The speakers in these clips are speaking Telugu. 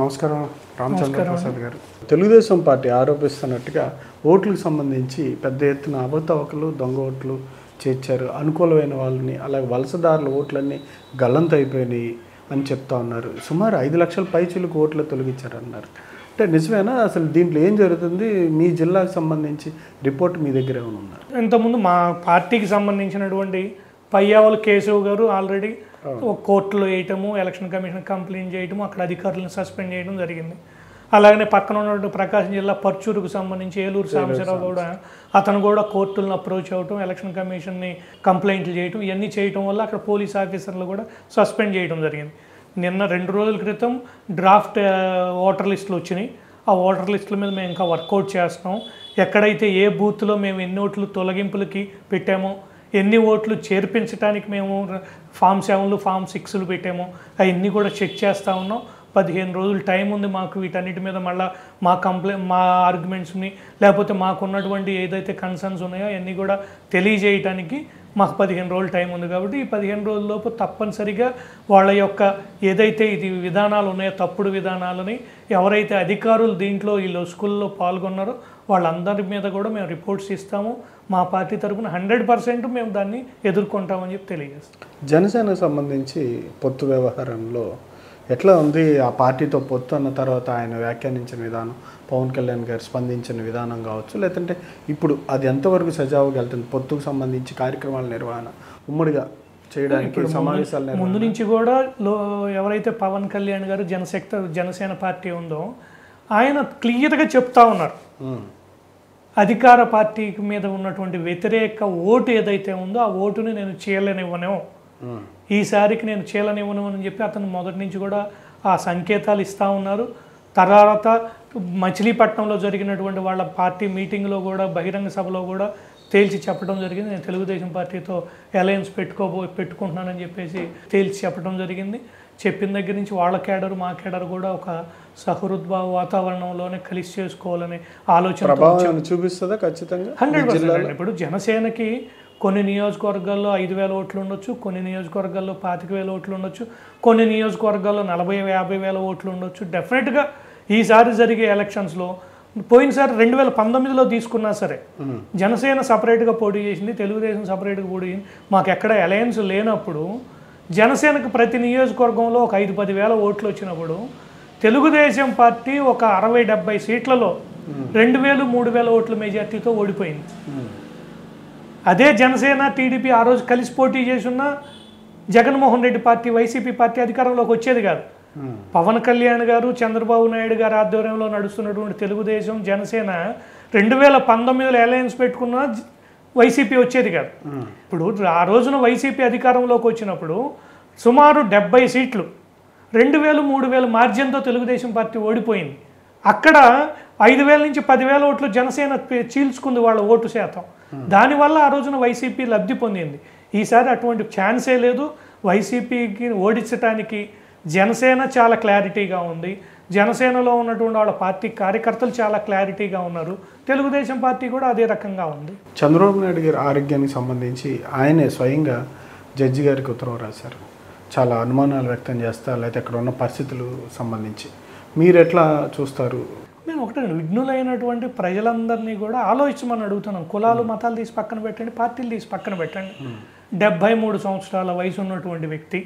నమస్కారం రామచంద్ర ప్రసాద్ గారు తెలుగుదేశం పార్టీ ఆరోపిస్తున్నట్టుగా ఓట్లకు సంబంధించి పెద్ద ఎత్తున అవకతవకలు దొంగ ఓట్లు చేర్చారు అనుకూలమైన వాళ్ళని అలాగే వలసదారుల ఓట్లన్నీ గల్లంత అయిపోయినాయి అని చెప్తా ఉన్నారు సుమారు ఐదు లక్షల పైచులకు ఓట్లు తొలగించారన్నారు అంటే నిజమేనా అసలు దీంట్లో ఏం జరుగుతుంది మీ జిల్లాకు సంబంధించి రిపోర్ట్ మీ దగ్గర ఏమైనా ఉందా ఇంతకుముందు మా పార్టీకి సంబంధించినటువంటి పయ్యావుల కేశవ్ గారు ఆల్రెడీ ఒక కోర్టులో వేయటము ఎలక్షన్ కమిషన్ కంప్లైంట్ చేయటము అక్కడ అధికారులను సస్పెండ్ చేయడం జరిగింది అలాగనే పక్కన ఉన్నటువంటి ప్రకాశం జిల్లా పర్చూరుకు సంబంధించి ఏలూరు సాంబశివరావు కూడా అతను కూడా కోర్టులను అప్రోచ్ అవ్వటం ఎలక్షన్ కమిషన్ని కంప్లైంట్లు చేయటం ఇవన్నీ చేయటం వల్ల అక్కడ పోలీస్ ఆఫీసర్లు కూడా సస్పెండ్ చేయడం జరిగింది నిన్న రెండు రోజుల క్రితం డ్రాఫ్ట్ ఓటర్ లిస్టులు వచ్చినాయి ఆ ఓటర్ లిస్టుల మీద మేము ఇంకా వర్కౌట్ చేస్తున్నాం ఎక్కడైతే ఏ బూత్లో మేము ఎన్ని ఓట్లు తొలగింపులకి పెట్టామో ఎన్ని ఓట్లు చేర్పించడానికి మేము ఫామ్ సెవెన్లు ఫామ్ సిక్స్లు పెట్టామో అవన్నీ కూడా చెక్ చేస్తూ ఉన్నాం పదిహేను రోజులు టైం ఉంది మాకు వీటన్నిటి మీద మళ్ళీ మా కంప్లైంట్ మా ఆర్గ్యుమెంట్స్ని లేకపోతే మాకు ఉన్నటువంటి ఏదైతే కన్సర్న్స్ ఉన్నాయో అవన్నీ కూడా తెలియజేయటానికి మాకు పదిహేను రోజులు టైం ఉంది కాబట్టి ఈ పదిహేను రోజుల్లోపు తప్పనిసరిగా వాళ్ళ యొక్క ఏదైతే ఇది విధానాలు ఉన్నాయో తప్పుడు విధానాలని ఎవరైతే అధికారులు దీంట్లో ఈ లొసుకుల్లో పాల్గొన్నారో వాళ్ళందరి మీద కూడా మేము రిపోర్ట్స్ ఇస్తాము మా పార్టీ తరఫున హండ్రెడ్ పర్సెంట్ మేము దాన్ని ఎదుర్కొంటామని చెప్పి తెలియజేస్తాం జనసేనకు సంబంధించి పొత్తు వ్యవహారంలో ఎట్లా ఉంది ఆ పార్టీతో పొత్తు అన్న తర్వాత ఆయన వ్యాఖ్యానించిన విధానం పవన్ కళ్యాణ్ గారు స్పందించిన విధానం కావచ్చు లేదంటే ఇప్పుడు అది ఎంతవరకు సజావుగా వెళ్తుంది పొత్తుకు సంబంధించి కార్యక్రమాల నిర్వహణ ఉమ్మడిగా చేయడానికి సమావేశాల నిర్వహణ ముందు నుంచి కూడా లో ఎవరైతే పవన్ కళ్యాణ్ గారు జనశక్త జనసేన పార్టీ ఉందో ఆయన క్లియర్గా చెప్తా ఉన్నారు ఉమ్, అధికార పార్టీకి మీద ఉన్నటువంటి వ్యతిరేక ఓటు ఏదైతే ఉందో ఆ ఓటుని నేను చేయలేనివ్వను ఉమ్, ఈసారికి నేను చేయలేనివ్వను అని చెప్పి అతను మొదటి నుంచి కూడా ఆ సంకేతాలు ఇస్తూ ఉన్నారు తర్వాత మచిలీపట్నంలో జరిగినటువంటి వాళ్ళ పార్టీ మీటింగ్లో కూడా బహిరంగ సభలో కూడా తేల్చి చెప్పడం జరిగింది నేను తెలుగుదేశం పార్టీతో అలయన్స్ పెట్టుకోబో పెట్టుకుంటున్నానని చెప్పేసి తేల్చి చెప్పడం జరిగింది చెప్పిన దగ్గర నుంచి వాళ్ళ కేడర్ మా కేడర్ కూడా ఒక సహృద్భావ వాతావరణంలోనే కలిసి చేసుకోవాలనే ఆలోచన ప్రభావం ఏమైనా చూపిస్తుందా ఖచ్చితంగా హండ్రెడ్ పర్సెంట్ ఇప్పుడు జనసేనకి కొన్ని నియోజకవర్గాల్లో ఐదు వేల ఓట్లు ఉండొచ్చు కొన్ని నియోజకవర్గాల్లో పాతిక వేల ఓట్లు ఉండొచ్చు కొన్ని నియోజకవర్గాల్లో నలభై యాభై వేల ఓట్లు ఉండొచ్చు డెఫినెట్గా ఈసారి జరిగే ఎలక్షన్స్లో పోయినసారి రెండు వేల పంతొమ్మిదిలో తీసుకున్నా సరే జనసేన సపరేట్గా పోటీ చేసింది తెలుగుదేశం సపరేట్గా పోటీ చేసింది మాకు ఎక్కడ అలయన్స్ లేనప్పుడు జనసేనకు ప్రతి నియోజకవర్గంలో ఒక ఐదు పది వేల ఓట్లు వచ్చినప్పుడు తెలుగుదేశం పార్టీ ఒక అరవై డెబ్బై సీట్లలో రెండు వేలు మూడు వేల ఓట్ల మెజార్టీతో ఓడిపోయింది ఉమ్, అదే జనసేన టీడీపీ ఆ రోజు కలిసి పోటీ చేస్తున్న జగన్మోహన్ రెడ్డి పార్టీ వైసీపీ పార్టీ అధికారంలోకి వచ్చేది కాదు ఉమ్, పవన్ కళ్యాణ్ గారు చంద్రబాబు నాయుడు గారి ఆధ్వర్యంలో నడుస్తున్నటువంటి తెలుగుదేశం జనసేన రెండు వేల పంతొమ్మిదిలో అలయన్స్ పెట్టుకున్న జ- వైసీపీ వచ్చేది కాదు ఉమ్, ఇప్పుడు ఆ రోజున వైసీపీ అధికారంలోకి వచ్చినప్పుడు సుమారు డెబ్బై సీట్లు రెండు వేలు మూడు వేలు మార్జిన్తో తెలుగుదేశం పార్టీ ఓడిపోయింది అక్కడ ఐదు వేల నుంచి పదివేల ఓట్లు జనసేన పే- చీల్చుకుంది వాళ్ళ ఓటు శాతం దానివల్ల ఆ రోజున వైసీపీ లబ్ధి పొందింది ఈసారి అటువంటి ఛాన్సే లేదు వైసీపీకి ఓడించడానికి జనసేన చాలా క్లారిటీగా ఉంది జనసేనలో ఉన్నటువంటి వాళ్ళ పార్టీ కార్యకర్తలు చాలా క్లారిటీగా ఉన్నారు తెలుగుదేశం పార్టీ కూడా అదే రకంగా ఉంది చంద్రబాబు నాయుడు గారి ఆరోగ్యానికి సంబంధించి ఆయనే స్వయంగా జడ్జి గారికి ఉత్తరం రాశారు చాలా అనుమానాలు వ్యక్తం చేస్తా లేకపోతే అక్కడ ఉన్న పరిస్థితులు సంబంధించి మీరు ఎట్లా చూస్తారు మేము ఒకటే విఘ్నులైనటువంటి ప్రజలందరినీ కూడా ఆలోచించమని అడుగుతున్నాం కులాలు మతాలు తీసి పక్కన పెట్టండి పార్టీలు తీసి పక్కన పెట్టండి డెబ్భై మూడు సంవత్సరాల వయసు ఉన్నటువంటి వ్యక్తి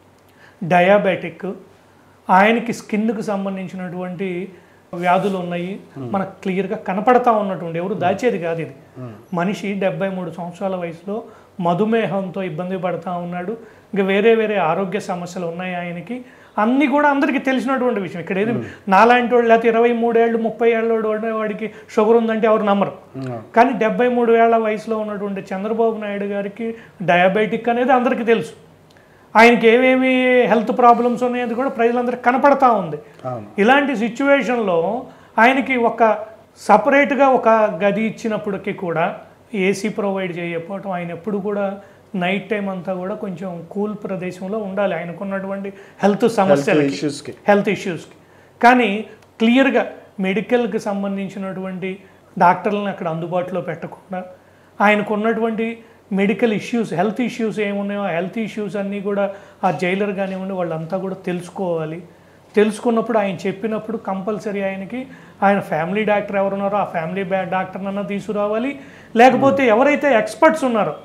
డయాబెటిక్ ఆయనకి స్కిన్కి సంబంధించినటువంటి వ్యాధులు ఉన్నాయి మనకు క్లియర్గా కనపడతా ఉన్నటువంటి ఎవరు దాచేది కాదు ఇది మనిషి డెబ్బై మూడు సంవత్సరాల వయసులో మధుమేహంతో ఇబ్బంది పడతా ఉన్నాడు ఇంకా వేరే వేరే ఆరోగ్య సమస్యలు ఉన్నాయి ఆయనకి అన్నీ కూడా అందరికీ తెలిసినటువంటి విషయం ఇక్కడ ఏది నాలాంటి వాడు లేకపోతే ఇరవై మూడేళ్ళు ముప్పై ఏళ్ళు వాడికి షుగర్ ఉందంటే ఎవరు నమ్మరు కానీ డెబ్బై మూడు ఏళ్ల వయసులో ఉన్నటువంటి చంద్రబాబు నాయుడు గారికి డయాబెటిక్ అనేది అందరికీ తెలుసు ఆయనకి ఏమేమి హెల్త్ ప్రాబ్లమ్స్ ఉన్నాయని కూడా ప్రజలందరికీ కనపడతా ఉంది అవును ఇలాంటి సిచ్యువేషన్లో ఆయనకి ఒక సపరేట్గా ఒక గది ఇచ్చినప్పటికీ కూడా ఏసీ ప్రొవైడ్ చేయకపోవటం ఆయన ఎప్పుడు కూడా నైట్ టైం అంతా కూడా కొంచెం కూల్ ప్రదేశంలో ఉండాలి ఆయనకున్నటువంటి హెల్త్ సమస్యలకి ఇష్యూస్కి హెల్త్ ఇష్యూస్కి కానీ క్లియర్గా మెడికల్కి సంబంధించినటువంటి డాక్టర్లను అక్కడ అందుబాటులో పెట్టకుండా ఆయనకు ఉన్నటువంటి మెడికల్ ఇష్యూస్ హెల్త్ ఇష్యూస్ ఏమున్నాయో ఆ హెల్త్ ఇష్యూస్ అన్నీ కూడా ఆ జైలర్ కానివ్వండి వాళ్ళంతా కూడా తెలుసుకోవాలి తెలుసుకున్నప్పుడు ఆయన చెప్పినప్పుడు కంపల్సరీ ఆయనకి ఆయన ఫ్యామిలీ డాక్టర్ ఎవరున్నారో ఆ ఫ్యామిలీ డాక్టర్నన్నా తీసుకురావాలి లేకపోతే ఎవరైతే ఎక్స్పర్ట్స్ ఉన్నారో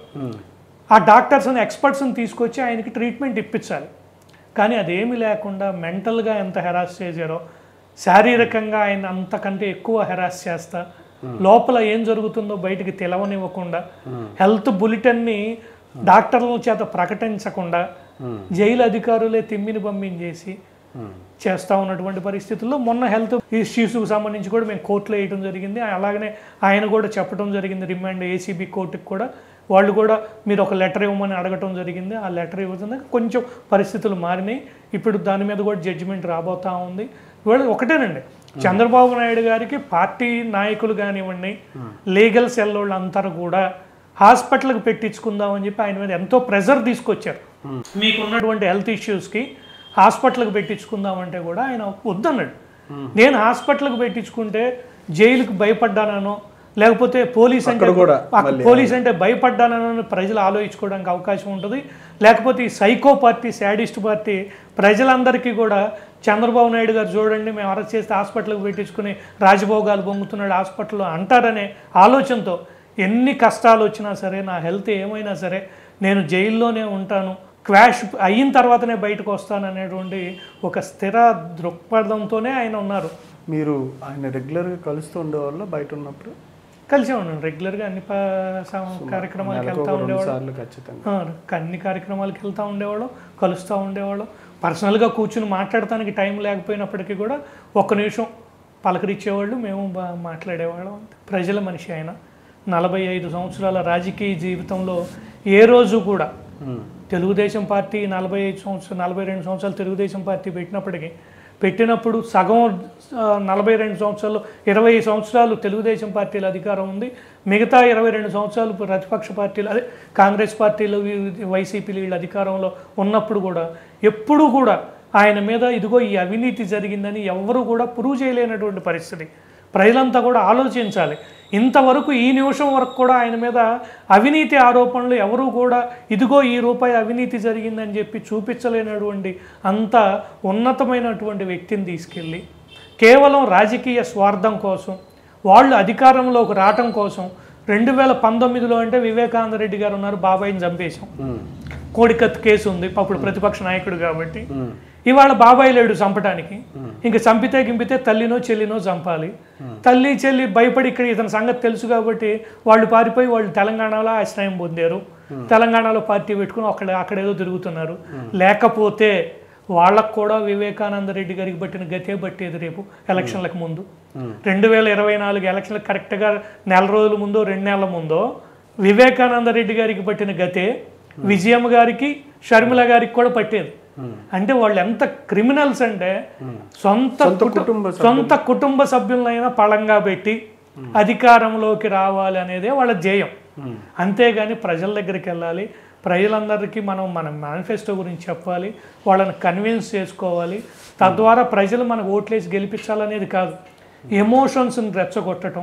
ఆ డాక్టర్స్ని ఎక్స్పర్ట్స్ని తీసుకొచ్చి ఆయనకి ట్రీట్మెంట్ ఇప్పించాలి కానీ అదేమీ లేకుండా మెంటల్గా ఎంత హెరాస్ చేశారో శారీరకంగా ఆయన అంతకంటే ఎక్కువ హెరాస్ చేస్తా లోపల ఏం జరుగుతుందో బయటికి తెలవనివ్వకుండా హెల్త్ బులెటిన్ని డాక్టర్ల చేత ప్రకటించకుండా జైలు అధికారులే తిమ్మిని పంపించేసి చేస్తూ ఉన్నటువంటి పరిస్థితుల్లో మొన్న హెల్త్ ఇష్యూస్కి సంబంధించి కూడా మేము కోర్టులో వేయడం జరిగింది అలాగనే ఆయన కూడా చెప్పడం జరిగింది రిమాండ్ ఏసీబీ కోర్టుకి కూడా వాళ్ళు కూడా మీరు ఒక లెటర్ ఇవ్వమని అడగటం జరిగింది ఆ లెటర్ ఇవ్వకుండా కొంచెం పరిస్థితులు మారినాయి ఇప్పుడు దాని మీద కూడా జడ్జిమెంట్ రాబోతా ఉంది ఇవాళ ఒకటేనండి చంద్రబాబు నాయుడు గారికి పార్టీ నాయకులు కానివ్వండి లీగల్ సెల్ వాళ్ళు అందరూ కూడా హాస్పిటల్కి పెట్టించుకుందామని చెప్పి ఆయన మీద ఎంతో ప్రెజర్ తీసుకొచ్చారు మీకున్నటువంటి హెల్త్ ఇష్యూస్కి హాస్పిటల్కి పెట్టించుకుందామంటే కూడా ఆయన వద్దన్నాడు నేను హాస్పిటల్కి పెట్టించుకుంటే జైలుకి భయపడ్డానో లేకపోతే పోలీస్ అంటే అక్కడ కూడా అక్కడ పోలీస్ అంటే భయపడ్డానని ప్రజలు ఆలోచించుకోవడానికి అవకాశం ఉంటుంది లేకపోతే ఈ సైకో పార్టీ శాడిస్ట్ పార్టీ ప్రజలందరికీ కూడా చంద్రబాబు నాయుడు గారు చూడండి మేము అరెస్ట్ చేస్తే హాస్పిటల్కి పెట్టించుకుని రాజభోగాలు పొంగుతున్నాడు హాస్పిటల్లో అంటారనే ఆలోచనతో ఎన్ని కష్టాలు వచ్చినా సరే నా హెల్త్ ఏమైనా సరే నేను జైల్లోనే ఉంటాను క్వాష్ అయిన తర్వాతనే బయటకు వస్తాను అనేటువంటి ఒక స్థిర దృక్పథంతోనే ఆయన ఉన్నారు మీరు ఆయన రెగ్యులర్గా కలుస్తూ ఉండేవాళ్ళు బయట ఉన్నప్పుడు కలిసే ఉన్నాను రెగ్యులర్గా అన్ని ప- సం- కార్యక్రమాలకు నెలకు వెళ్తా ఒక రెండు ఉండేవాడు సార్లు ఖచ్చితంగా ఆ, అన్ని కార్యక్రమాలకు వెళ్తూ ఉండేవాళ్ళం కలుస్తూ ఉండేవాళ్ళం పర్సనల్గా కూర్చుని మాట్లాడటానికి టైం లేకపోయినప్పటికీ కూడా ఒక్క నిమిషం పలకరించేవాళ్ళు మేము బా- మాట్లాడేవాళ్ళం అంతే. ప్రజల మనిషి ఆయన నలభై ఐదు సంవత్సరాల రాజకీయ జీవితంలో ఏ రోజు కూడా ఉమ్. తెలుగుదేశం పార్టీ నలభై ఐదు సంవత్సరాలు నలభై రెండు సంవత్సరాలు తెలుగుదేశం పార్టీ పెట్టినప్పటికీ పెట్టినప్పుడు సగం ఆ, నలభై రెండు సంవత్సరాలు ఇరవై సంవత్సరాలు తెలుగుదేశం పార్టీల అధికారం ఉంది మిగతా ఇరవై రెండు సంవత్సరాలు ప్రతిపక్ష పార్టీలు అదే కాంగ్రెస్ పార్టీలు వీ- వైసీపీలు వీళ్ళ అధికారంలో ఉన్నప్పుడు కూడా ఎప్పుడూ కూడా ఆయన మీద ఇదిగో ఈ అవినీతి జరిగిందని ఎవ్వరూ కూడా ప్రూవ్ చేయలేనటువంటి పరిస్థితి ప్రజలంతా కూడా ఆలోచించాలి ఇంతవరకు ఈ నిమిషం వరకు కూడా ఆయన మీద అవినీతి ఆరోపణలు ఎవరూ కూడా ఇదిగో ఈ రూపాయి అవినీతి జరిగిందని చెప్పి చూపించలేనటువంటి అంత ఉన్నతమైనటువంటి వ్యక్తిని తీసుకెళ్ళి కేవలం రాజకీయ స్వార్థం కోసం వాళ్ళు అధికారంలోకి రావటం కోసం రెండు వేల పంతొమ్మిదిలో అంటే వివేకానంద రెడ్డి గారు ఉన్నారు బాబాయిని చంపేశాం ఉమ్. కోడికత్ కేసు ఉంది అప్పుడు ప్రతిపక్ష నాయకుడు కాబట్టి ఉమ్. ఇవాళ బాబాయ్ లేడు చంపటానికి ఇంక చంపితే గింపితే తల్లినో చెల్లినో చంపాలి తల్లి చెల్లి భయపడి ఇక్కడ ఇతని సంగతి తెలుసు కాబట్టి వాళ్ళు పారిపోయి వాళ్ళు తెలంగాణలో ఆశ్రయం పొందారు తెలంగాణలో పార్టీ పెట్టుకుని అక్కడ అక్కడేదో తిరుగుతున్నారు లేకపోతే వాళ్ళకు కూడా వివేకానంద రెడ్డి గారికి పట్టిన గతే పట్టేది రేపు ఎలక్షన్లకు ముందు రెండు వేల ఇరవై నాలుగు ఎలక్షన్లకు కరెక్ట్గా నెల రోజుల ముందో రెండు నెలల ముందో వివేకానంద రెడ్డి గారికి పట్టిన గతే విజయమ్మ గారికి షర్మిల గారికి కూడా పట్టేది అంటే వాళ్ళు ఎంత క్రిమినల్స్ అంటే సొంత కుటు- కుటుంబ సొంత కుటుంబ సభ్యులైనా పళంగా పెట్టి అధికారంలోకి రావాలి అనేదే వాళ్ళ ధ్యేయం అంతేగాని ప్రజల దగ్గరికి వెళ్ళాలి ప్రజలందరికీ మనం మన మేనిఫెస్టో గురించి చెప్పాలి వాళ్ళని కన్విన్స్ చేసుకోవాలి తద్వారా ప్రజలు మనకు ఓట్లేసి గెలిపించాలనేది కాదు ఎమోషన్స్ని రెచ్చగొట్టడం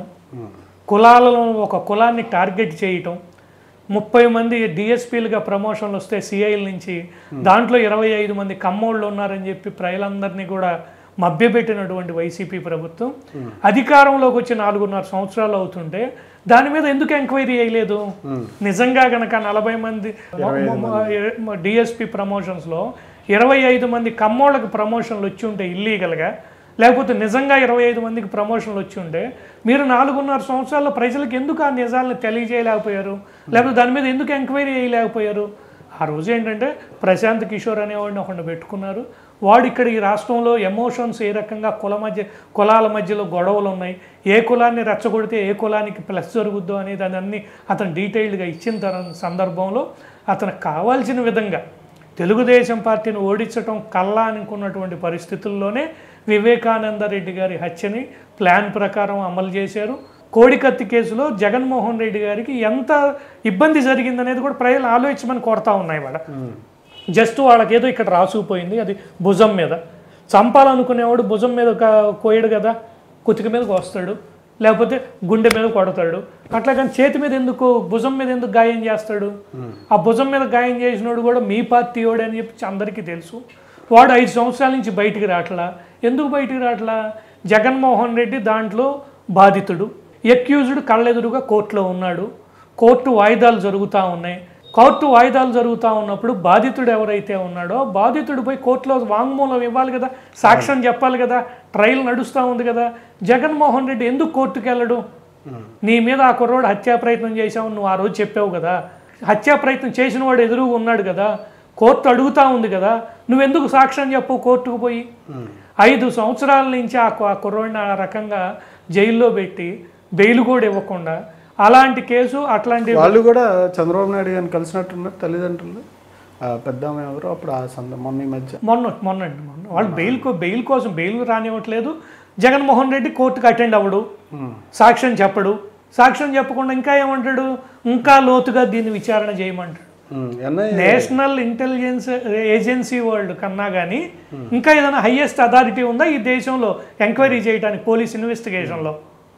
కులాలలో ఒక కులాన్ని టార్గెట్ చేయటం ముప్పై మంది డిఎస్పీలుగా ప్రమోషన్లు వస్తే సిఐల నుంచి దాంట్లో ఇరవై ఐదు మంది కమ్మోళ్ళు ఉన్నారని చెప్పి ప్రజలందరినీ కూడా మభ్యపెట్టినటువంటి వైసీపీ ప్రభుత్వం అధికారంలోకి వచ్చి నాలుగున్నర సంవత్సరాలు అవుతుంటే దాని మీద ఎందుకు ఎంక్వైరీ చేయలేదు నిజంగా గనక నలభై మంది డిఎస్పీ ప్రమోషన్స్లో ఇరవై ఐదు మంది కమ్మోళ్ళకి ప్రమోషన్లు వచ్చి ఉంటే ఇల్లీగల్గా లేకపోతే నిజంగా ఇరవై ఐదు మందికి ప్రమోషన్లు వచ్చి ఉంటే మీరు నాలుగున్నర సంవత్సరాల్లో ప్రజలకు ఎందుకు ఆ నిజాలను తెలియజేయలేకపోయారు లేకపోతే దాని మీద ఎందుకు ఎంక్వైరీ చేయలేకపోయారు ఆ రోజు ఏంటంటే ప్రశాంత్ కిషోర్ అనేవాడిని ఒకడిని పెట్టుకున్నారు వాడు ఇక్కడ ఈ రాష్ట్రంలో ఎమోషన్స్ ఏ రకంగా కుల మధ్య కులాల మధ్యలో గొడవలు ఉన్నాయి ఏ కులాన్ని రెచ్చగొడితే ఏ కులానికి ప్లస్ జరుగుద్దో అనేది అదన్నీ అతను డీటెయిల్డ్గా ఇచ్చిన తర- సందర్భంలో అతనికి కావాల్సిన విధంగా తెలుగుదేశం పార్టీని ఓడించటం కల్లా అనుకున్నటువంటి పరిస్థితుల్లోనే వివేకానంద రెడ్డి గారి హత్యని ప్లాన్ ప్రకారం అమలు చేశారు కోడికత్తి కేసులో జగన్మోహన్ రెడ్డి గారికి ఎంత ఇబ్బంది జరిగిందనేది కూడా ప్రజలు ఆలోచించమని కోరుతా ఉన్నాయి వాళ్ళ జస్ట్ వాళ్ళకి ఏదో ఇక్కడ రాసుకుపోయింది అది భుజం మీద చంపాలనుకునేవాడు భుజం మీద క- కోయడు కదా కుతిక మీద కోస్తాడు లేకపోతే గుండె మీద కొడతాడు అట్లా కానీ చేతి మీద ఎందుకు భుజం మీద ఎందుకు గాయం చేస్తాడు ఆ భుజం మీద గాయం చేసినోడు కూడా మీ పార్టీ వాడే అని చెప్పి అందరికీ తెలుసు వాడు ఐదు సంవత్సరాల నుంచి బయటికి రావట్లా ఎందుకు బయటికి రావట్లా జగన్మోహన్ రెడ్డి దాంట్లో బాధితుడు ఎక్యూజ్డ్ కళ్ళెదురుగా కోర్టులో ఉన్నాడు కోర్టు వాయిదాలు జరుగుతూ ఉన్నాయి కోర్టు వాయిదాలు జరుగుతూ ఉన్నప్పుడు బాధితుడు ఎవరైతే ఉన్నాడో బాధితుడు పోయి కోర్టులో వాంగ్మూలం ఇవ్వాలి కదా సాక్ష్యం చెప్పాలి కదా ట్రయల్ నడుస్తూ ఉంది కదా జగన్మోహన్ రెడ్డి ఎందుకు కోర్టుకు వెళ్ళడు నీ మీద ఆ కుర్రోడు హత్యా ప్రయత్నం చేశావు నువ్వు ఆ రోజు చెప్పావు కదా హత్యా ప్రయత్నం చేసిన వాడు ఎదురుగా ఉన్నాడు కదా కోర్టు అడుగుతా ఉంది కదా నువ్వెందుకు సాక్ష్యం చెప్పు కోర్టుకు పోయి ఐదు సంవత్సరాల నుంచి ఆ కు- ఆ కుర్రోడిని ఆ రకంగా జైల్లో పెట్టి బెయిల్ కూడా ఇవ్వకుండా అలాంటి కేసు అట్లాంటి వాళ్ళు కూడా చంద్రబాబు నాయుడు గారిని కలిసినట్టున్నారు తల్లిదండ్రులు ఆ పెద్ద ఆమె ఎవరు అప్పుడు ఆ సంద మొన్న ఈ మధ్య మొన్న మొన్న అండి మొన్న వాళ్ళు బెయిల్ కో- బెయిల్ కోసం బెయిల్ రానివ్వట్లేదు జగన్మోహన్ రెడ్డి కోర్టుకు అటెండ్ అవ్వడు ఉమ్. సాక్ష్యం చెప్పడు సాక్ష్యం చెప్పకుండా ఇంకా ఏమంటాడు ఇంకా లోతుగా దీన్ని విచారణ చేయమంటాడు um. NI national intelligence agency world కన్నా కానీ ఇంకా ఏదైనా హైయెస్ట్ అథారిటీ ఉందా ఈ దేశంలో ఎంక్వైరీ చేయడానికి పోలీస్ ఇన్వెస్టిగేషన్లో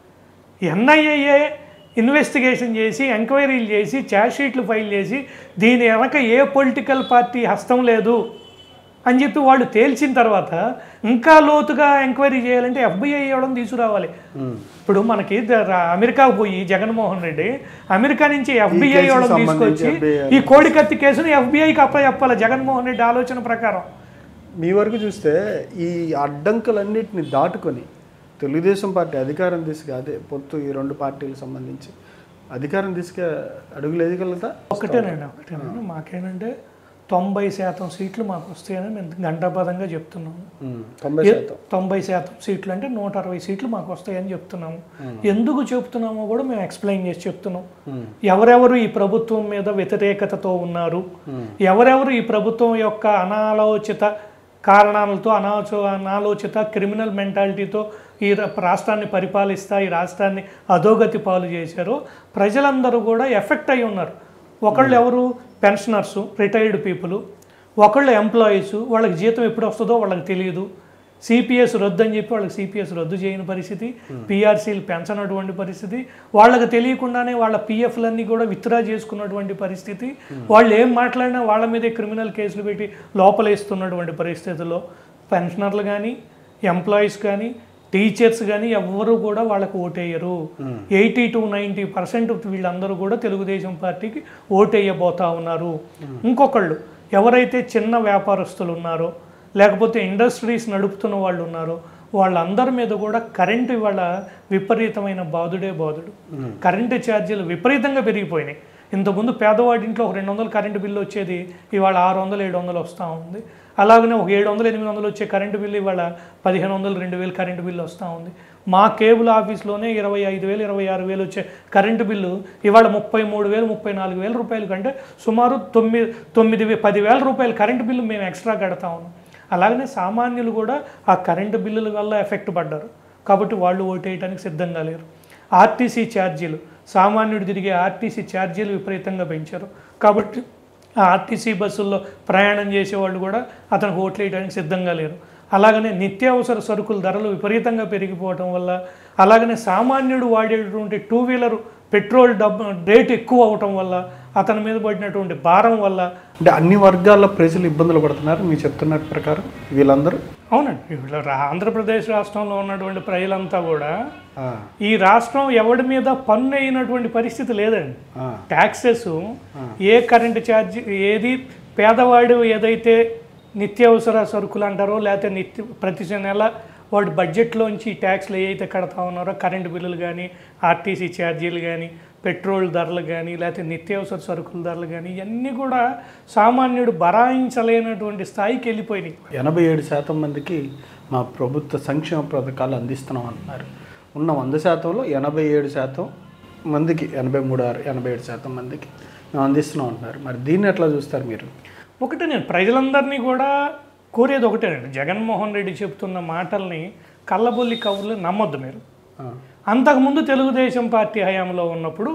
ఎన్ఐఏఏ ఇన్వెస్టిగేషన్ చేసి ఎంక్వైరీలు చేసి ఛార్జ్షీట్లు ఫైల్ చేసి దీని వెనక ఏ పొలిటికల్ పార్టీ హస్తం లేదు అని చెప్పి వాళ్ళు తేల్చిన తర్వాత ఇంకా లోతుగా ఎంక్వైరీ చేయాలంటే ఎఫ్బిఐ ఇవ్వడం తీసుకురావాలి ఉమ్. ఇప్పుడు మనకి ద- రా- అమెరికాకు పోయి జగన్మోహన్ రెడ్డి అమెరికా నుంచి ఎఫ్బిఐ కేసుకి ఇవ్వడం సంబంధించి తీసుకొచ్చి FBI ఈ కోడికత్తి కేసుని ఎఫ్బిఐకి అప్ప చెప్పాలి జగన్మోహన్ రెడ్డి ఆలోచన ప్రకారం మీ వరకు చూస్తే ఈ అడ్డంకులన్నిటిని దాటుకొని తెలుగుదేశం పార్టీ అధికారం తీసుకు అదే పొత్తు ఈ రెండు పార్టీలకు సంబంధించి అధికారం తీసుకే అడుగులు ఎదగలుగుతా ఒకటేనండి ఒకటేనండి మాకేనంటే తొంభై శాతం సీట్లు మాకు వస్తాయని మేము గంటాపదంగా చెప్తున్నాము ఉమ్. తొంభై శాతం తొంభై శాతం సీట్లు అంటే నూట అరవై సీట్లు మాకు వస్తాయని చెప్తున్నాము ఎందుకు చెప్తున్నామో కూడా మేము ఎక్స్ప్లెయిన్ చేసి చెప్తున్నాం ఉమ్. ఎవరెవరు ఈ ప్రభుత్వం మీద వ్యతిరేకతతో ఉన్నారు ఎవరెవరు ఈ ప్రభుత్వం యొక్క అనాలోచిత కారణాలతో అనాచో అనాలోచిత క్రిమినల్ మెంటాలిటీతో ఈ రా- రాష్ట్రాన్ని పరిపాలిస్తా ఈ రాష్ట్రాన్ని అధోగతి పాలు చేశారో ప్రజలందరూ కూడా ఎఫెక్ట్ అయి ఉన్నారు ఒకళ్ళు ఎవరు పెన్షనర్సు రిటైర్డ్ పీపుల్ ఒకళ్ళు ఎంప్లాయీస్ వాళ్ళకి జీతం ఎప్పుడు వస్తుందో వాళ్ళకి తెలియదు సిపిఎస్ రద్దు అని చెప్పి వాళ్ళకి సిపిఎస్ రద్దు చేయని పరిస్థితి పిఆర్సీలు పెంచనటువంటి పరిస్థితి వాళ్ళకి తెలియకుండానే వాళ్ళ పిఎఫ్లన్నీ కూడా విత్డ్రా చేసుకున్నటువంటి పరిస్థితి వాళ్ళు ఏం మాట్లాడినా వాళ్ళ మీదే క్రిమినల్ కేసులు పెట్టి లోపలేస్తున్నటువంటి పరిస్థితుల్లో పెన్షనర్లు కానీ ఎంప్లాయీస్ కానీ టీచర్స్ కానీ ఎవ్వరూ కూడా వాళ్ళకు ఓటేయరు ఎయిటీ టు నైంటీ పర్సెంట్ వీళ్ళందరూ కూడా తెలుగుదేశం పార్టీకి ఓటేయబోతా ఉన్నారు ఇంకొకళ్ళు ఎవరైతే చిన్న వ్యాపారస్తులు ఉన్నారో లేకపోతే ఇండస్ట్రీస్ నడుపుతున్న వాళ్ళు ఉన్నారో వాళ్ళందరి మీద కూడా కరెంటు ఇవాళ విపరీతమైన బాధుడే బాధుడు కరెంటు ఛార్జీలు విపరీతంగా పెరిగిపోయినాయి ఇంతకుముందు పేదవాడి ఇంట్లో ఒక రెండు వందలు కరెంటు బిల్లు వచ్చేది ఇవాళ ఆరు వందలు ఏడు వందలు వస్తూ ఉంది అలాగనే ఒక ఏడు వందలు ఎనిమిది వందలు వచ్చే కరెంటు బిల్లు ఇవాళ పదిహేను వందలు రెండు వేలు కరెంటు బిల్లు వస్తూ ఉంది మా కేబుల్ ఆఫీస్లోనే ఇరవై ఐదు వేలు ఇరవై ఆరు వేలు వచ్చే కరెంటు బిల్లు ఇవాళ ముప్పై మూడు వేలు ముప్పై నాలుగు వేల రూపాయల కంటే సుమారు తొమ్మిది తొమ్మిది వే- పదివేల రూపాయల కరెంటు బిల్లు మేము ఎక్స్ట్రా కడతా ఉన్నాం అలాగనే సామాన్యులు కూడా ఆ కరెంటు బిల్లుల వల్ల ఎఫెక్ట్ పడ్డారు కాబట్టి వాళ్ళు ఓటేయడానికి సిద్ధంగా లేరు ఆర్టీసీ ఛార్జీలు సామాన్యుడు తిరిగే ఆర్టీసీ ఛార్జీలు విపరీతంగా పెంచారు కాబట్టి ఆ ఆర్టీసీ బస్సుల్లో ప్రయాణం చేసేవాళ్ళు కూడా అతనికి ఓట్లు వేయడానికి సిద్ధంగా లేరు అలాగనే నిత్యావసర సరుకుల ధరలు విపరీతంగా పెరిగిపోవటం వల్ల అలాగనే సామాన్యుడు వాడేటువంటి టూ వీలర్ పెట్రోల్ డబ్బు రేట్ ఎక్కువ అవటం వల్ల అతని మీద పడినటువంటి భారం వల్ల అంటే అన్ని వర్గాల ప్రజలు ఇబ్బందులు పడుతున్నారు మీరు చెప్తున్నట్టు ప్రకారం వీళ్ళందరూ అవునండి వీళ్ళ రా- ఆంధ్రప్రదేశ్ రాష్ట్రంలో ఉన్నటువంటి ప్రజలంతా కూడా ఆ, ఈ రాష్ట్రం ఎవడి మీద పన్ను అయినటువంటి పరిస్థితి లేదండి ఆ, ట్యాక్సెస్ ఏ కరెంటు ఛార్జ్ ఏది పేదవాడు ఏదైతే నిత్యావసర సరుకులు అంటారో లేకపోతే నిత్య ప్రతి నెల వాడు బడ్జెట్లోంచి ట్యాక్స్లు ఏవైతే కడతా ఉన్నారో కరెంటు బిల్లులు కానీ ఆర్టీసీ ఛార్జీలు కానీ పెట్రోల్ ధరలు కానీ లేకపోతే నిత్యావసర సరుకుల ధరలు కానీ ఇవన్నీ కూడా సామాన్యుడు భరాయించలేనటువంటి స్థాయికి వెళ్ళిపోయినాయి ఎనభై ఏడు శాతం మందికి మా ప్రభుత్వ సంక్షేమ పథకాలు అందిస్తున్నాం అంటున్నారు ఉన్న వంద శాతంలో ఎనభై ఏడు శాతం మందికి ఎనభై మూడు ఆరు ఎనభై ఏడు శాతం మందికి మేము అందిస్తున్నాం అంటున్నారు మరి దీన్ని ఎట్లా చూస్తారు మీరు ఒకటే నేను ప్రజలందరినీ కూడా కోరేది ఒకటేనండి జగన్మోహన్ రెడ్డి చెప్తున్న మాటల్ని కళ్ళబొల్లి కవులు నమ్మొద్దు మీరు ఆ, అంతకుముందు తెలుగుదేశం పార్టీ హయాంలో ఉన్నప్పుడు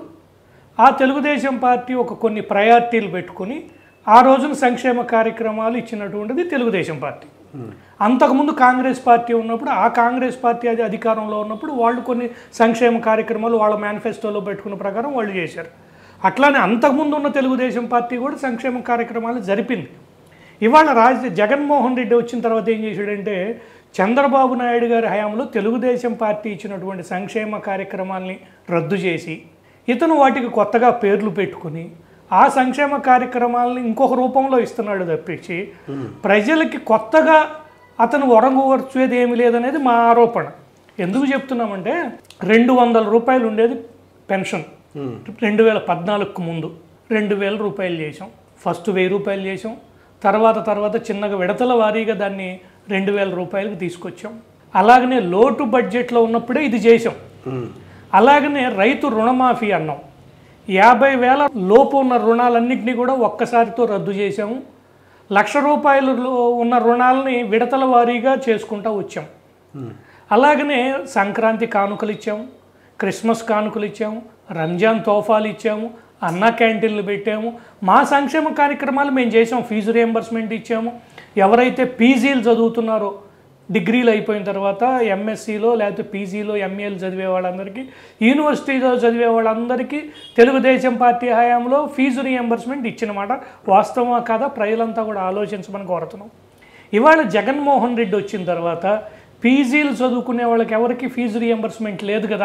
ఆ తెలుగుదేశం పార్టీ ఒక కొన్ని ప్రయారిటీలు పెట్టుకుని ఆ రోజున సంక్షేమ కార్యక్రమాలు ఇచ్చినటువంటిది తెలుగుదేశం పార్టీ అంతకుముందు కాంగ్రెస్ పార్టీ ఉన్నప్పుడు ఆ కాంగ్రెస్ పార్టీ అది అధికారంలో ఉన్నప్పుడు వాళ్ళు కొన్ని సంక్షేమ కార్యక్రమాలు వాళ్ళ మేనిఫెస్టోలో పెట్టుకున్న ప్రకారం వాళ్ళు చేశారు అట్లానే అంతకుముందు ఉన్న తెలుగుదేశం పార్టీ కూడా సంక్షేమ కార్యక్రమాలు జరిపింది ఇవాళ రాజ జగన్మోహన్ రెడ్డి వచ్చిన తర్వాత ఏం చేశాడంటే చంద్రబాబు నాయుడు గారి హయాంలో తెలుగుదేశం పార్టీ ఇచ్చినటువంటి సంక్షేమ కార్యక్రమాల్ని రద్దు చేసి ఇతను వాటికి కొత్తగా పేర్లు పెట్టుకుని ఆ సంక్షేమ కార్యక్రమాలని ఇంకొక రూపంలో ఇస్తున్నాడు తప్పించి ప్రజలకి కొత్తగా అతను ఒరంగువర్చేది ఏమీ లేదనేది మా ఆరోపణ ఎందుకు చెప్తున్నామంటే రెండు వందల రూపాయలు ఉండేది పెన్షన్ రెండు వేల పద్నాలుగుకు ముందు రెండు వేల రూపాయలు చేసాం ఫస్ట్ వెయ్యి రూపాయలు చేసాం తర్వాత తర్వాత చిన్నగా విడతల వారీగా దాన్ని రెండు వేల రూపాయలకు తీసుకొచ్చాం అలాగనే లోటు బడ్జెట్లో ఉన్నప్పుడే ఇది చేసాం అలాగనే రైతు రుణమాఫీ అన్నాం యాభై వేల లోపు ఉన్న రుణాలన్నింటినీ కూడా ఒక్కసారితో రద్దు చేసాము లక్ష రూపాయలు ఉన్న రుణాలని విడతల వారీగా చేసుకుంటూ వచ్చాం అలాగనే సంక్రాంతి కానుకలు ఇచ్చాము క్రిస్మస్ కానుకలు ఇచ్చాము రంజాన్ తోఫాలు ఇచ్చాము అన్న క్యాంటీన్లు పెట్టాము మా సంక్షేమ కార్యక్రమాలు మేము చేసాం ఫీజు రియంబర్స్మెంట్ ఇచ్చాము ఎవరైతే పీజీలు చదువుతున్నారో డిగ్రీలు అయిపోయిన తర్వాత ఎంఎస్సిలో లేకపోతే పీజీలో ఎంఏలు చదివే వాళ్ళందరికీ యూనివర్సిటీలో చదివే వాళ్ళందరికీ తెలుగుదేశం పార్టీ హయాంలో ఫీజు రియంబర్స్మెంట్ ఇచ్చినమాట వాస్తవమా కాదా ప్రజలంతా కూడా ఆలోచించమని కోరుతున్నాం ఇవాళ జగన్మోహన్ రెడ్డి వచ్చిన తర్వాత పీజీలు చదువుకునే వాళ్ళకి ఎవరికి ఫీజు రియంబర్స్మెంట్ లేదు కదా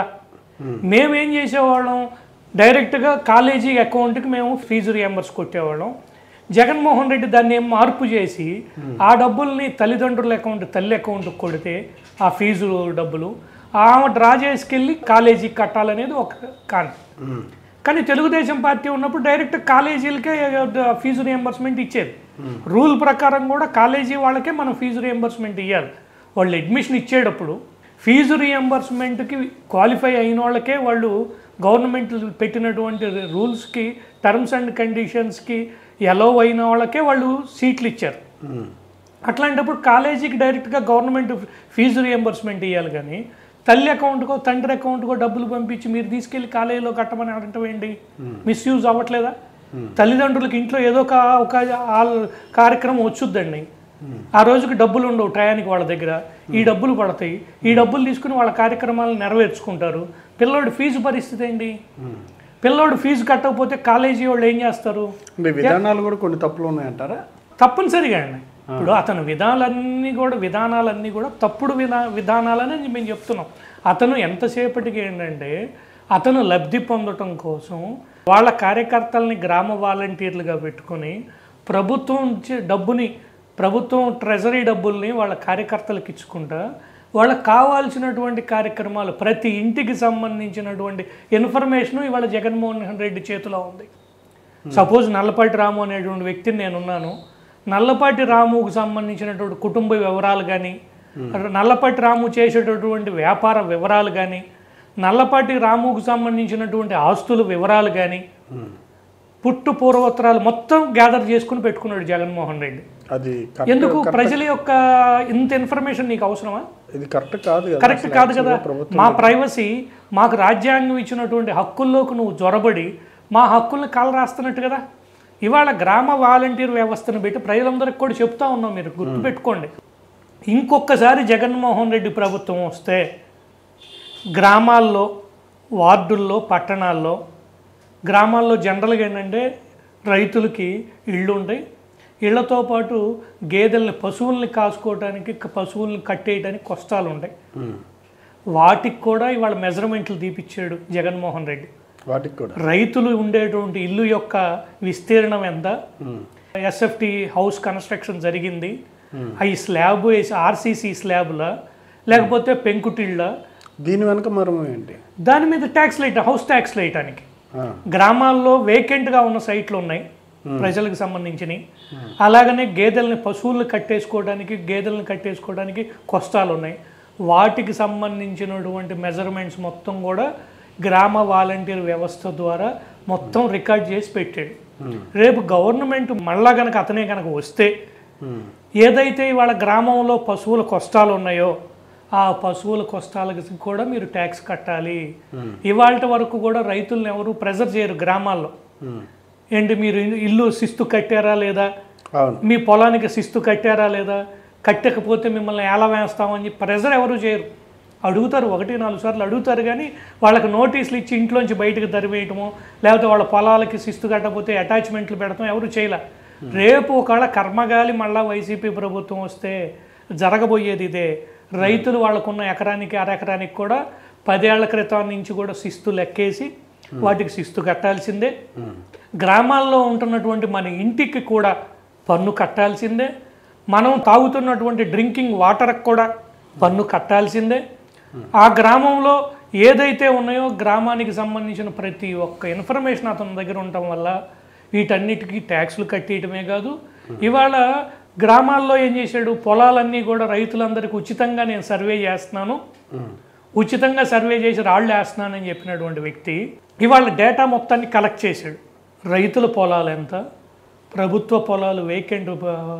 మేమేం చేసేవాళ్ళం డైరెక్ట్గా కాలేజీ అకౌంట్కి మేము ఫీజు రియంబర్స్ కొట్టేవాళ్ళం జగన్మోహన్ రెడ్డి దాన్ని ఏం మార్పు చేసి ఆ డబ్బుల్ని తల్లిదండ్రుల అకౌంట్ తల్లి అకౌంట్కి కొడితే ఆ ఫీజు డబ్బులు ఆమె డ్రా చేసుకెళ్ళి కాలేజీకి కట్టాలనేది ఒక కాన్ కానీ తెలుగుదేశం పార్టీ ఉన్నప్పుడు డైరెక్ట్ కాలేజీలకే ఫీజు రియంబర్స్మెంట్ ఇచ్చేది రూల్ ప్రకారం కూడా కాలేజీ వాళ్ళకే మనం ఫీజు రియంబర్స్మెంట్ ఇవ్వాలి వాళ్ళు అడ్మిషన్ ఇచ్చేటప్పుడు ఫీజు రియంబర్స్మెంట్కి క్వాలిఫై అయిన వాళ్ళకే వాళ్ళు గవర్నమెంట్ పెట్టినటువంటి రూల్స్కి టర్మ్స్ అండ్ కండిషన్స్కి ఎలో అయిన వాళ్ళకే వాళ్ళు సీట్లు ఇచ్చారు అట్లాంటప్పుడు కాలేజీకి డైరెక్ట్గా గవర్నమెంట్ ఫీజు రియంబర్స్మెంట్ ఇవ్వాలి కానీ తల్లి అకౌంట్కో తండ్రి అకౌంట్కో డబ్బులు పంపించి మీరు తీసుకెళ్లి కాలేజీలో కట్టమని అనటం ఏంటి మిస్యూజ్ అవ్వట్లేదా తల్లిదండ్రులకి ఇంట్లో ఏదో ఒక ఒక ఆల్- కార్యక్రమం వచ్చుద్దండి ఆ రోజుకి డబ్బులు ఉండవు టయానికి వాళ్ళ దగ్గర ఈ డబ్బులు పడతాయి ఈ డబ్బులు తీసుకుని వాళ్ళ కార్యక్రమాలను నెరవేర్చుకుంటారు పిల్లోడి ఫీజు పరిస్థితి ఏంటి పిల్లోడు ఫీజు కట్టకపోతే కాలేజీ వాళ్ళు ఏం చేస్తారు అంటే విధానాలు కూడా కొన్ని తప్పులు ఉన్నాయంటారా తప్పనిసరిగా అండి ఇప్పుడు అతని విధానాలన్నీ కూడా విధానాలన్నీ కూడా తప్పుడు విధా విధానాలని మేము చెప్తున్నాం అతను ఎంతసేపటికి ఏంటంటే అతను లబ్ధి పొందటం కోసం వాళ్ళ కార్యకర్తల్ని గ్రామ వాలంటీర్లుగా పెట్టుకొని ప్రభుత్వం ఇచ్చే డబ్బుని ప్రభుత్వం ట్రెజరీ డబ్బుల్ని వాళ్ళ కార్యకర్తలకు ఇచ్చుకుంటా వాళ్ళకి కావాల్సినటువంటి కార్యక్రమాలు ప్రతి ఇంటికి సంబంధించినటువంటి ఇన్ఫర్మేషన్ ఇవాళ జగన్మోహన్ రెడ్డి చేతిలో ఉంది సపోజ్ నల్లపాటి రాము అనేటువంటి వ్యక్తిని నేనున్నాను నల్లపాటి రాముకు సంబంధించినటువంటి కుటుంబ వివరాలు కానీ నల్లపాటి రాము చేసేటటువంటి వ్యాపార వివరాలు కానీ నల్లపాటి రాముకు సంబంధించినటువంటి ఆస్తుల వివరాలు కానీ పుట్టు పూర్వోత్తరాలు మొత్తం గ్యాదర్ చేసుకుని పెట్టుకున్నాడు జగన్మోహన్ రెడ్డి అది కరెక్ట్ ఎందుకు ప్రజల యొక్క ఇంత ఇన్ఫర్మేషన్ నీకు అవసరమా ఇది కరెక్ట్ కాదు కదా కరెక్ట్ కాదు కదా మా ప్రైవసీ మాకు రాజ్యాంగం ఇచ్చినటువంటి హక్కుల్లోకి నువ్వు జొరబడి మా హక్కుల్ని కాల రాస్తున్నట్టు కదా ఇవాళ గ్రామ వాలంటీర్ వ్యవస్థను పెట్టి ప్రజలందరికీ కూడా చెప్తా ఉన్నాం మీరు గుర్తుపెట్టుకోండి ఇంకొకసారి జగన్మోహన్ రెడ్డి ప్రభుత్వం వస్తే గ్రామాల్లో వార్డుల్లో పట్టణాల్లో గ్రామాల్లో జనరల్గా ఏంటంటే రైతులకి ఇళ్ళు ఉంటాయి ఇళ్లతో పాటు గేదెల్ని పశువుల్ని కాసుకోవడానికి పశువుల్ని కట్టేయడానికి కష్టాలు ఉంటాయి వాటికి కూడా ఇవాళ మెజర్మెంట్లు తీపిచ్చాడు జగన్మోహన్ రెడ్డి వాటికి కూడా రైతులు ఉండేటువంటి ఇల్లు యొక్క విస్తీర్ణం ఎంత ఎస్ఎఫ్టి హౌస్ కన్స్ట్రక్షన్ జరిగింది అవి స్లాబ్ వేసి ఆర్సీసీ స్లాబ్లా లేకపోతే పెంకుటిళ్ళ దీని వెనక మర్మం ఏంటి దాని మీద ట్యాక్స్ లైట్ హౌస్ ట్యాక్స్ వేయటానికి ఆ, గ్రామాల్లో వేకెంట్గా ఉన్న సైట్లు ఉన్నాయి ప్రజలకు సంబంధించినవి అలాగనే గేదెల్ని పశువులను కట్టేసుకోవడానికి గేదెలను కట్టేసుకోవడానికి కష్టాలు ఉన్నాయి వాటికి సంబంధించినటువంటి మెజర్మెంట్స్ మొత్తం కూడా గ్రామ వాలంటీర్ వ్యవస్థ ద్వారా మొత్తం రికార్డ్ చేసి పెట్టాడు రేపు గవర్నమెంట్ మళ్ళా కనుక అతనే కనుక వస్తే ఉమ్, ఏదైతే ఇవాళ గ్రామంలో పశువుల కష్టాలు ఉన్నాయో ఆ పశువుల కష్టాలకు కూడా మీరు ట్యాక్స్ కట్టాలి ఇవాళ వరకు కూడా రైతులను ఎవరు ప్రెజర్ చేయరు గ్రామాల్లో ఉమ్, ఏంటి మీరు ఇల్లు- ఇల్లు శిస్తు కట్టారా లేదా అవును మీ పొలానికి శిస్తు కట్టారా లేదా కట్టకపోతే మిమ్మల్ని ఎలా వేస్తామని చెప్పి ప్రెజర్ ఎవరు చేయరు అడుగుతారు ఒకటి నాలుగు సార్లు అడుగుతారు కానీ వాళ్ళకి నోటీసులు ఇచ్చి ఇంట్లోంచి బయటకు తరివేయటము లేకపోతే వాళ్ళ పొలాలకి శిస్తు కట్టకపోతే అటాచ్మెంట్లు పెడతాం ఎవరు చేయలే రేపు ఒకవేళ కర్మగాలి మళ్ళా వైసీపీ ప్రభుత్వం వస్తే జరగబోయేది ఇదే రైతులు వాళ్ళకున్న ఎకరానికి అర ఎకరానికి కూడా పదేళ్ల క్రితం నుంచి కూడా శిస్తు లెక్కేసి వాటికి శిస్తు కట్టాల్సిందే గ్రామాల్లో ఉంటున్నటువంటి మన ఇంటికి కూడా పన్ను కట్టాల్సిందే మనం తాగుతున్నటువంటి డ్రింకింగ్ వాటర్కి కూడా పన్ను కట్టాల్సిందే ఆ గ్రామంలో ఏదైతే ఉన్నాయో గ్రామానికి సంబంధించిన ప్రతి ఒక్క ఇన్ఫర్మేషన్ అతని దగ్గర ఉండటం వల్ల వీటన్నిటికీ ట్యాక్స్లు కట్టేయటమే కాదు ఇవాళ గ్రామాల్లో ఏం చేశాడు పొలాలన్నీ కూడా రైతులందరికీ ఉచితంగా నేను సర్వే చేస్తున్నాను ఉచితంగా సర్వే చేసి రాళ్ళు వేస్తున్నానని చెప్పినటువంటి వ్యక్తి ఇవాళ డేటా మొత్తాన్ని కలెక్ట్ చేశాడు రైతుల పొలాలు ఎంత ప్రభుత్వ పొలాలు వేకెంట్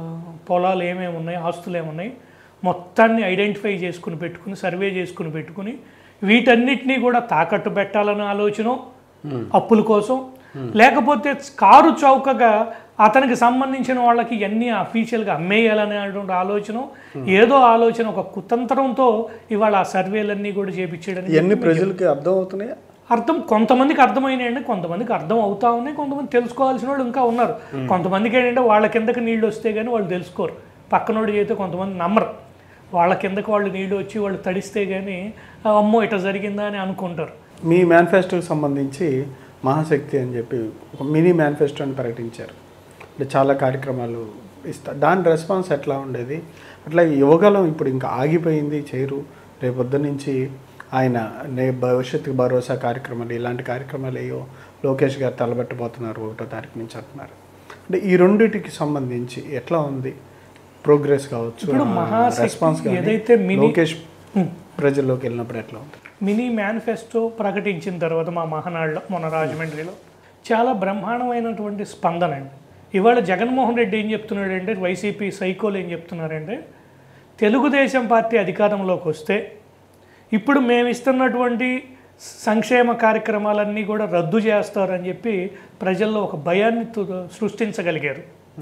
పొలాలు ఏమేమి ఉన్నాయి ఆస్తులు ఏమున్నాయి మొత్తాన్ని ఐడెంటిఫై చేసుకుని పెట్టుకుని సర్వే చేసుకుని పెట్టుకుని వీటన్నిటినీ కూడా తాకట్టు పెట్టాలనే ఆలోచన అప్పుల కోసం లేకపోతే కారు చౌకగా అతనికి సంబంధించిన వాళ్ళకి ఇవన్నీ అఫీషియల్గా అమ్మేయాలనేటువంటి ఆలోచన ఏదో ఆలోచన ఒక కుతంత్రంతో ఇవాళ ఆ సర్వేలన్నీ కూడా చేపించడానికి ఇవన్నీ ప్రజలకి అర్థం అవుతున్నాయి అర్థం కొంతమందికి అర్థమైనాయండి కొంతమందికి అర్థం అవుతా ఉన్నాయి కొంతమంది తెలుసుకోవాల్సిన వాళ్ళు ఇంకా ఉన్నారు కొంతమందికి ఏంటంటే వాళ్ళ కిందకి నీళ్ళు వస్తే కానీ వాళ్ళు తెలుసుకోరు పక్కనోడు చేస్తే కొంతమంది నమ్మరు వాళ్ళ కిందకి వాళ్ళు నీళ్ళు వచ్చి వాళ్ళు తడిస్తే కానీ అమ్మో ఇట్లా జరిగిందా అని అనుకుంటారు మీ మేనిఫెస్టోకి సంబంధించి మహాశక్తి అని చెప్పి ఒక మినీ మేనిఫెస్టోని ప్రకటించారు అంటే చాలా కార్యక్రమాలు ఇస్తా దాని రెస్పాన్స్ ఎట్లా ఉండేది అట్లా యువగలం ఇప్పుడు ఇంకా ఆగిపోయింది చేయరు రేపొద్దు నుంచి ఆయన నే భవిష్యత్తుకు భరోసా కార్యక్రమాలు ఇలాంటి కార్యక్రమాలు ఏవో లోకేష్ గారు తలబెట్టబోతున్నారు ఒకటో తారీఖు నుంచి అంటున్నారు అంటే ఈ రెండింటికి సంబంధించి ఎట్లా ఉంది ప్రోగ్రెస్ కావచ్చు ఇప్పుడు ఆ మహాశక్తి రెస్పాన్స్ కానీ ఏదైతే మినీ లోకేష్ ప్రజల్లోకి వెళ్ళినప్పుడు ఎట్లా ఉంది మినీ మేనిఫెస్టో ప్రకటించిన తర్వాత మా మహానాడులో మొన్న రాజమండ్రిలో చాలా బ్రహ్మాండమైనటువంటి స్పందన అండి ఇవాళ జగన్మోహన్ రెడ్డి ఏం చెప్తున్నాడంటే వైసీపీ సైకోలు ఏం చెప్తున్నారంటే తెలుగుదేశం పార్టీ అధికారంలోకి వస్తే ఇప్పుడు మేము ఇస్తున్నటువంటి సంక్షేమ కార్యక్రమాలన్నీ కూడా రద్దు చేస్తారని చెప్పి ప్రజల్లో ఒక భయాన్ని తు- సృష్టించగలిగారు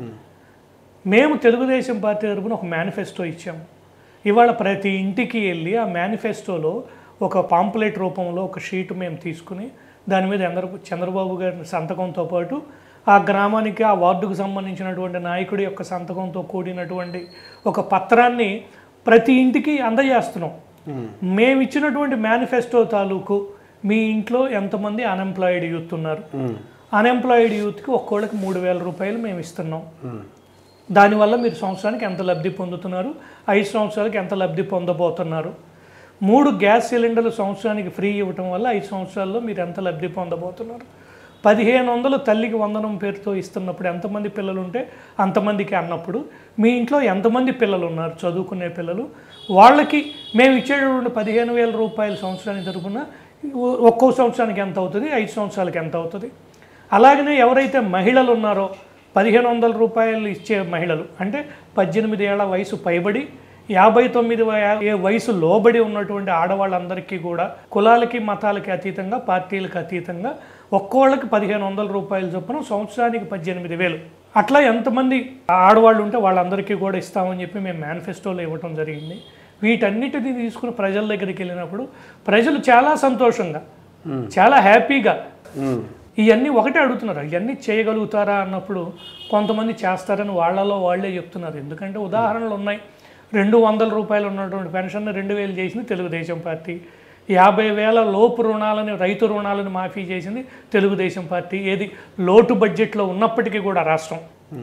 మేము తెలుగుదేశం పార్టీ తరపున ఒక మేనిఫెస్టో ఇచ్చాము ఇవాళ ప్రతి ఇంటికి వెళ్ళి ఆ మేనిఫెస్టోలో ఒక పాంప్లెట్ రూపంలో ఒక షీట్ మేము తీసుకుని దాని మీద ఎందరు చంద్రబాబు గారి సంతకంతో పాటు ఆ గ్రామానికి ఆ వార్డుకు సంబంధించినటువంటి నాయకుడి యొక్క సంతకంతో కూడినటువంటి ఒక పత్రాన్ని ప్రతి ఇంటికి అందజేస్తున్నాం మేము ఇచ్చినటువంటి మేనిఫెస్టో తాలూకు మీ ఇంట్లో ఎంతమంది అన్ఎంప్లాయిడ్ యూత్ ఉన్నారు అన్ఎంప్లాయిడ్ యూత్కి ఒక్కోళ్ళకి మూడు వేల రూపాయలు మేము ఇస్తున్నాం దానివల్ల మీరు సంవత్సరానికి ఎంత లబ్ధి పొందుతున్నారు ఐదు సంవత్సరాలకి ఎంత లబ్ధి పొందబోతున్నారు మూడు గ్యాస్ సిలిండర్లు సంవత్సరానికి ఫ్రీ ఇవ్వటం వల్ల ఐదు సంవత్సరాల్లో మీరు ఎంత లబ్ధి పొందబోతున్నారు పదిహేను వందలు తల్లికి వందనం పేరుతో ఇస్తున్నప్పుడు ఎంతమంది పిల్లలు ఉంటే అంతమందికి అన్నప్పుడు మీ ఇంట్లో ఎంతమంది పిల్లలు ఉన్నారు చదువుకునే పిల్లలు వాళ్ళకి మేము ఇచ్చేటటువంటి పదిహేను వేల రూపాయల సంవత్సరానికి తరపున ఒక్కో సంవత్సరానికి ఎంత అవుతుంది ఐదు సంవత్సరాలకి ఎంత అవుతుంది అలాగనే ఎవరైతే మహిళలు ఉన్నారో పదిహేను వందల రూపాయలు ఇచ్చే మహిళలు అంటే పద్దెనిమిది ఏళ్ల వయసు పైబడి యాభై తొమ్మిది వయ- ఏ వయసు లోబడి ఉన్నటువంటి ఆడవాళ్ళందరికీ కూడా కులాలకి మతాలకి అతీతంగా పార్టీలకు అతీతంగా ఒక్కోళ్ళకి పదిహేను వందల రూపాయలు చొప్పున సంవత్సరానికి పద్దెనిమిది వేలు అట్లా ఎంతమంది ఆడవాళ్ళు ఉంటే వాళ్ళందరికీ కూడా ఇస్తామని చెప్పి మేము మేనిఫెస్టోలో ఇవ్వటం జరిగింది వీటన్నిటిని తీసుకుని ప్రజల దగ్గరికి వెళ్ళినప్పుడు ప్రజలు చాలా సంతోషంగా చాలా హ్యాపీగా ఇవన్నీ ఒకటే అడుగుతున్నారు ఇవన్నీ చేయగలుగుతారా అన్నప్పుడు కొంతమంది చేస్తారని వాళ్ళలో వాళ్ళే చెప్తున్నారు ఎందుకంటే ఉదాహరణలు ఉన్నాయి రెండు వందల రూపాయలు ఉన్నటువంటి పెన్షన్ రెండు వేలు చేసింది తెలుగుదేశం పార్టీ యాభై వేల లోపు రుణాలని రైతు రుణాలను మాఫీ చేసింది తెలుగుదేశం పార్టీ ఏది లోటు బడ్జెట్లో ఉన్నప్పటికీ కూడా రాష్ట్రం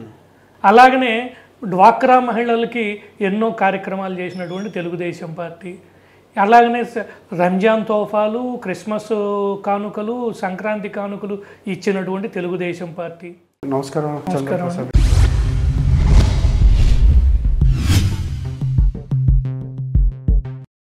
అలాగనే డ్వాక్రా మహిళలకి ఎన్నో కార్యక్రమాలు చేసినటువంటి తెలుగుదేశం పార్టీ అలాగనే స- రంజాన్ తోఫాలు క్రిస్మస్ కానుకలు సంక్రాంతి కానుకలు ఇచ్చినటువంటి తెలుగుదేశం పార్టీ నమస్కారం చంద్రప్రసాద్